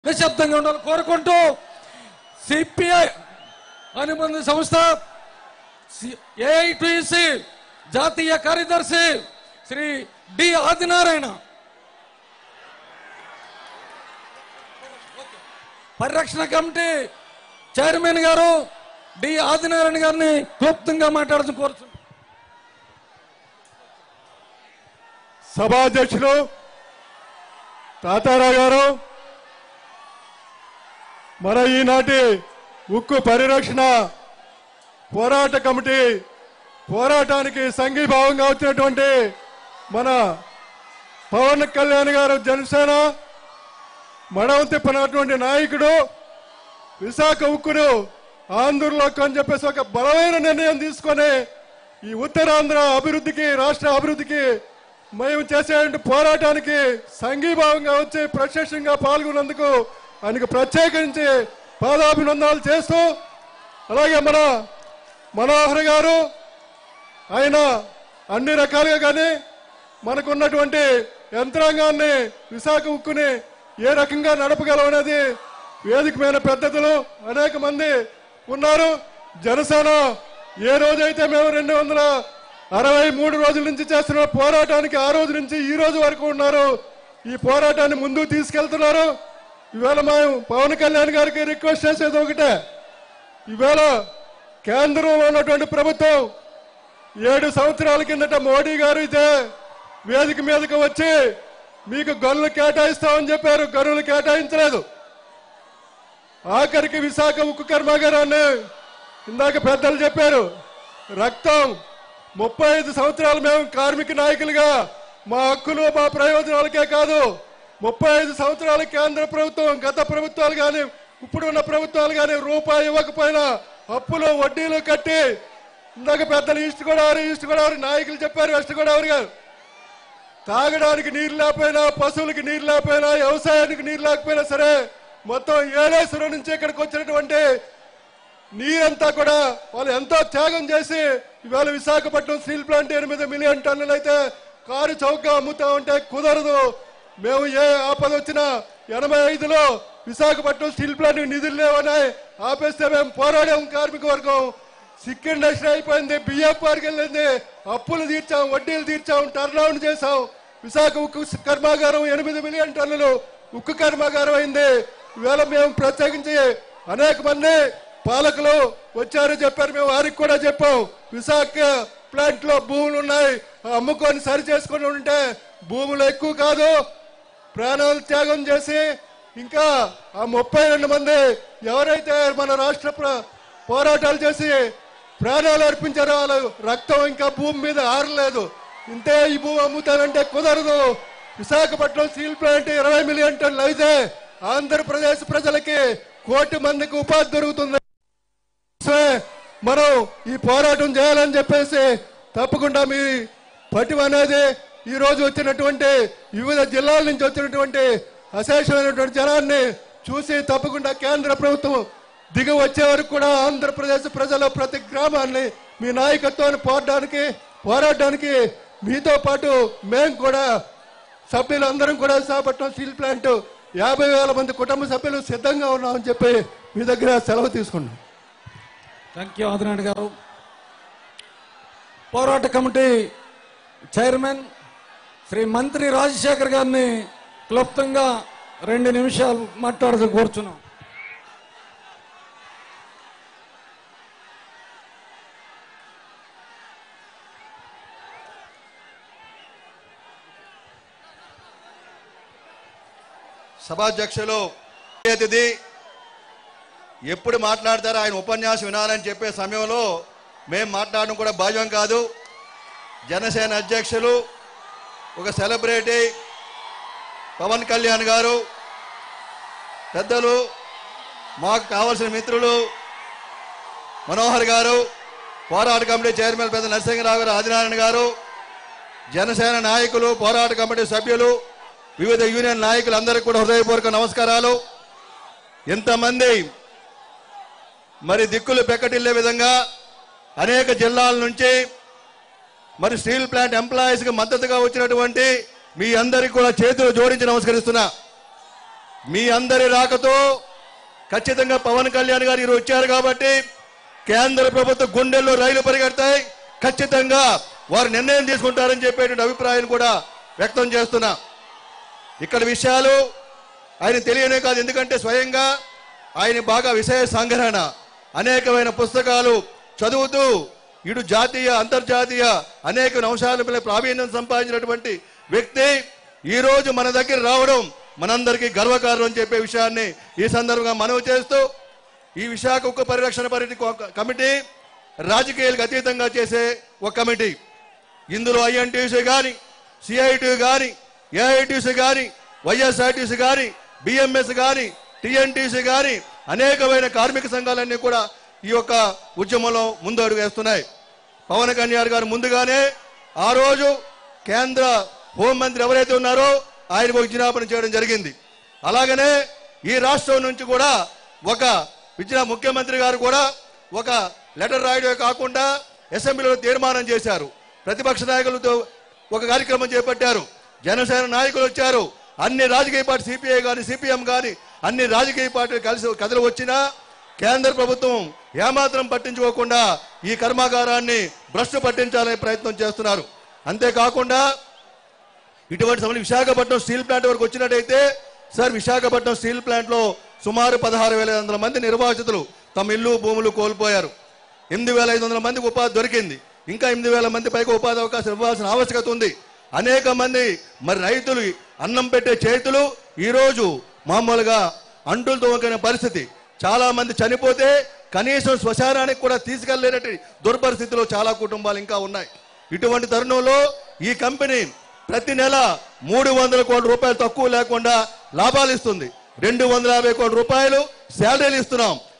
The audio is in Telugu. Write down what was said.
నిశ్శబ్దంగా ఉండాలని కోరుకుంటూ సిపిఐ అనుబంధ సంస్థ ఏఐటిసి జాతీయ కార్యదర్శి శ్రీ డి ఆదినారాయణ పరిరక్షణ కమిటీ చైర్మన్ గారు డి ఆదినారాయణ గారిని క్లుప్తంగా మాట్లాడుతూ కోరుతున్నాను సభాధ్యక్షులు తాతారావు గారు మన ఈనాటి ఉక్కు పరిరక్షణ పోరాట కమిటీ పోరాటానికి సంఘీభావంగా వచ్చినటువంటి మన పవన్ కళ్యాణ్ గారు జనసేన మడవ తిప్పినటువంటి నాయకుడు విశాఖ ఉక్కును ఆంధ్రలోకి అని చెప్పేసి ఒక బలమైన నిర్ణయం తీసుకొని ఈ ఉత్తరాంధ్ర అభివృద్ధికి రాష్ట్ర అభివృద్ధికి మేము చేసే పోరాటానికి సంఘీభావంగా వచ్చి ప్రత్యక్షంగా పాల్గొన్నందుకు ఆయనకు ప్రత్యేకించి పాదాభినందనాలు చేస్తూ అలాగే మన మనోహర్ గారు ఆయన అన్ని రకాలుగా కానీ మనకున్నటువంటి యంత్రాంగాన్ని విశాఖ ఉక్కుని ఏ రకంగా నడపగలం అనేది వేదిక మీద పెద్దలు అనేక మంది ఉన్నారు జనసేన ఏ రోజైతే మేము రెండు వందల అరవై మూడు రోజుల నుంచి చేస్తున్న పోరాటానికి ఆ రోజు నుంచి ఈ రోజు వరకు ఉన్నారు ఈ పోరాటాన్ని ముందుకు తీసుకెళ్తున్నారు ఈవేళ మేము పవన్ కళ్యాణ్ గారికి రిక్వెస్ట్ చేసేది ఒకటే ఈవేళ కేంద్రంలో ఉన్నటువంటి ప్రభుత్వం ఏడు సంవత్సరాల కిందట మోడీ గారు అయితే వేదిక మీదకి వచ్చి మీకు గనులు కేటాయిస్తామని చెప్పారు గనులు కేటాయించలేదు ఆఖరికి విశాఖ ఉక్కు కర్మాగారాన్ని ఇందాక పెద్దలు చెప్పారు రక్తం ముప్పై ఐదు సంవత్సరాలు మేము కార్మిక నాయకులుగా మా హక్కులు మా ప్రయోజనాలకే కాదు ముప్పై ఐదు సంవత్సరాల కేంద్ర ప్రభుత్వం గత ప్రభుత్వాలు కానీ ఇప్పుడు ఉన్న ప్రభుత్వాలు కానీ రూపాయి ఇవ్వకపోయినా అప్పులు వడ్డీలు కట్టి ఇందాక పెద్దలు ఈస్ట్ గోదావరి ఈస్ట్ గోదావరి నాయకులు చెప్పారు వెస్ట్ గోదావరి గారు తాగడానికి నీరు లేకపోయినా పశువులకి నీరు లేకపోయినా వ్యవసాయానికి నీరు లేకపోయినా సరే మొత్తం ఏడేశ్వరం నుంచి ఇక్కడికి వచ్చినటువంటి నీరంతా కూడా వాళ్ళు ఎంతో త్యాగం చేసి ఇవాళ విశాఖపట్నం స్టీల్ ప్లాంట్ ఎనిమిది మిలియన్ టన్నులు అయితే కారు చౌకగా అమ్ముతా ఉంటే కుదరదు మేము ఏ ఆపద వచ్చినా ఎనభై ఐదులో విశాఖపట్నం స్టీల్ ప్లాంట్ నిధులు లేవని ఆపేస్తే మేము పోరాడాం కార్మిక వర్గం సిక్ ఇండస్ట్రీ అయిపోయింది బియ్యపు వారికి వెళ్ళింది అప్పులు తీర్చాం వడ్డీలు తీర్చాం టర్నౌండ్ చేశాం విశాఖ ఉక్కు కర్మాగారం ఎనిమిది మిలియన్ టన్నులు ఉక్కు కర్మాగారం అయింది ఈవేళ మేము ప్రత్యేకించి అనేక మంది పాలకులు వచ్చారు చెప్పారు మేము వారికి కూడా చెప్పాం విశాఖ ప్లాంట్ లో భూములు ఉన్నాయి అమ్ముకొని సరి చేసుకొని ఉంటే భూములు ఎక్కువ కాదు ప్రాణాలు త్యాగం చేసి ఇంకా ఆ ముప్పై రెండు మంది ఎవరైతే మన రాష్ట్ర ప్ర- పోరాటాలు చేసి ప్రాణాలు అర్పించారో వాళ్ళ రక్తం ఇంకా భూమి మీద ఆరలేదు ఇంతే ఈ భూమి అమ్ముతానంటే కుదరదు విశాఖపట్నం స్టీల్ ప్లాంట్ ఇరవై మిలియన్ టన్నులు అయితే ఆంధ్రప్రదేశ్ ప్రజలకి కోటి మందికి ఉపాధి దొరుకుతుంది కోసమే మనం ఈ పోరాటం చేయాలని చెప్పేసి తప్పకుండా మీ పటిమ అనేది ఈ రోజు వచ్చినటువంటి వివిధ జిల్లాల నుంచి వచ్చినటువంటి అశేషమైనటువంటి జనాన్ని చూసి తప్పకుండా కేంద్ర ప్రభుత్వం దిగి వచ్చే వరకు కూడా ఆంధ్రప్రదేశ్ ప్రజల ప్రతి గ్రామాన్ని మీ నాయకత్వాన్ని పోరాటానికి పోరాటానికి మీతో పాటు మేము కూడా సభ్యులందరం కూడా విశాఖపట్నం స్టీల్ ప్లాంట్ యాభై వేల మంది కుటుంబ సభ్యులు సిద్ధంగా ఉన్నామని చెప్పి మీ దగ్గర సెలవు తీసుకున్నాం థ్యాంక్ యూ ఆదినాయుడు గారు పోరాట కమిటీ చైర్మన్ శ్రీ మంత్రి రాజశేఖర్ గారిని క్లుప్తంగా రెండు నిమిషాలు మాట్లాడుతూ కూర్చున్నాం సభాధ్యక్షులు అతిథి ఎప్పుడు మాట్లాడతారో ఆయన ఉపన్యాసం వినాలని చెప్పే సమయంలో మేము మాట్లాడడం కూడా భావ్యం కాదు జనసేన అధ్యక్షులు ఒక సెలబ్రిటీ పవన్ కళ్యాణ్ గారు పెద్దలు మాకు కావలసిన మిత్రులు మనోహర్ గారు పోరాట కమిటీ చైర్మన్ పెద్ద నరసింహరావు గారు ఆదినారాయణ గారు జనసేన నాయకులు పోరాట కమిటీ సభ్యులు వివిధ యూనియన్ నాయకులందరికీ కూడా హృదయపూర్వక నమస్కారాలు ఇంతమంది మరి దిక్కులు పెక్కటిల్లే విధంగా అనేక జిల్లాల నుంచి మరి స్టీల్ ప్లాంట్ ఎంప్లాయీస్కి మద్దతుగా వచ్చినటువంటి మీ అందరికీ కూడా చేతులు జోడించి నమస్కరిస్తున్నా మీ అందరి రాకతో ఖచ్చితంగా పవన్ కళ్యాణ్ గారు ఈరోజు వచ్చారు కాబట్టి కేంద్ర ప్రభుత్వ గుండెల్లో రైలు పరిగెడతాయి ఖచ్చితంగా వారు నిర్ణయం తీసుకుంటారని చెప్పేటువంటి అభిప్రాయం కూడా వ్యక్తం చేస్తున్నా ఇక్కడ విషయాలు ఆయన తెలియనే కాదు ఎందుకంటే స్వయంగా ఆయన బాగా విషయ సంగ్రహణ అనేకమైన పుస్తకాలు చదువుతూ ఇటు జాతీయ అంతర్జాతీయ అనేక అంశాలపై ప్రావీణ్యం సంపాదించినటువంటి వ్యక్తి ఈ రోజు మన దగ్గర రావడం మనందరికీ గర్వకారణం అని చెప్పే విషయాన్ని ఈ సందర్భంగా మనవి చేస్తూ ఈ విశాఖ ఉక్కు పరిరక్షణ పరిధి కమిటీ రాజకీయాలకు అతీతంగా చేసే ఒక కమిటీ ఇందులో ఐఎన్టీసీ కానీ సిఐటి కానీ ఏఐటీసీ కానీ వైఎస్ఆర్టీసీ కానీ బిఎంఎస్ కానీ టిఎన్టీసీ కానీ అనేకమైన కార్మిక సంఘాలన్నీ కూడా ఈ యొక్క ఉద్యమంలో ముందు అడుగు వేస్తున్నాయి పవన్ కళ్యాణ్ గారు ముందుగానే ఆ రోజు కేంద్ర హోంమంత్రి ఎవరైతే ఉన్నారో ఆయనకు ఒక విజ్ఞాపన చేయడం జరిగింది అలాగనే ఈ రాష్ట్రం నుంచి కూడా ఒక విజ్ఞా ముఖ్యమంత్రి గారు కూడా ఒక లెటర్ రాయడమే కాకుండా అసెంబ్లీలో తీర్మానం చేశారు ప్రతిపక్ష నాయకులతో ఒక కార్యక్రమం చేపట్టారు జనసేన నాయకులు వచ్చారు అన్ని రాజకీయ పార్టీ సిపిఐ కానీ సిపిఎం కానీ అన్ని రాజకీయ పార్టీలు కలిసి కథలు వచ్చినా కేంద్ర ప్రభుత్వం ఏమాత్రం పట్టించుకోకుండా ఈ కర్మాగారాన్ని భ్రష్టు పట్టించాలనే ప్రయత్నం చేస్తున్నారు అంతేకాకుండా ఇటువంటి సమయంలో విశాఖపట్నం స్టీల్ ప్లాంట్ వరకు వచ్చినట్టయితే సార్ విశాఖపట్నం స్టీల్ ప్లాంట్ లో సుమారు పదహారు వేల ఐదు వందల మంది నిర్వాసితులు తమ ఇల్లు భూములు కోల్పోయారు ఎనిమిది వేల ఐదు వందల మందికి ఉపాధి దొరికింది ఇంకా ఎనిమిది వేల మంది పైకి ఉపాధి అవకాశం ఇవ్వాల్సిన ఆవశ్యకత ఉంది అనేక మంది మరి రైతులు అన్నం పెట్టే చేతులు ఈరోజు మామూలుగా అంటులు తోమకనే పరిస్థితి చాలా మంది చనిపోతే కనీసం శ్మశానానికి కూడా తీసుకెళ్లేనట్టు దుర్పరిస్థితిలో చాలా కుటుంబాలు ఇంకా ఉన్నాయి ఇటువంటి తరుణంలో ఈ కంపెనీ ప్రతి నెల మూడు వందల కోట్ల రూపాయలు తక్కువ లేకుండా లాభాలు ఇస్తుంది రెండు వందల యాభై కోట్ల రూపాయలు శాలరీలు ఇస్తున్నాం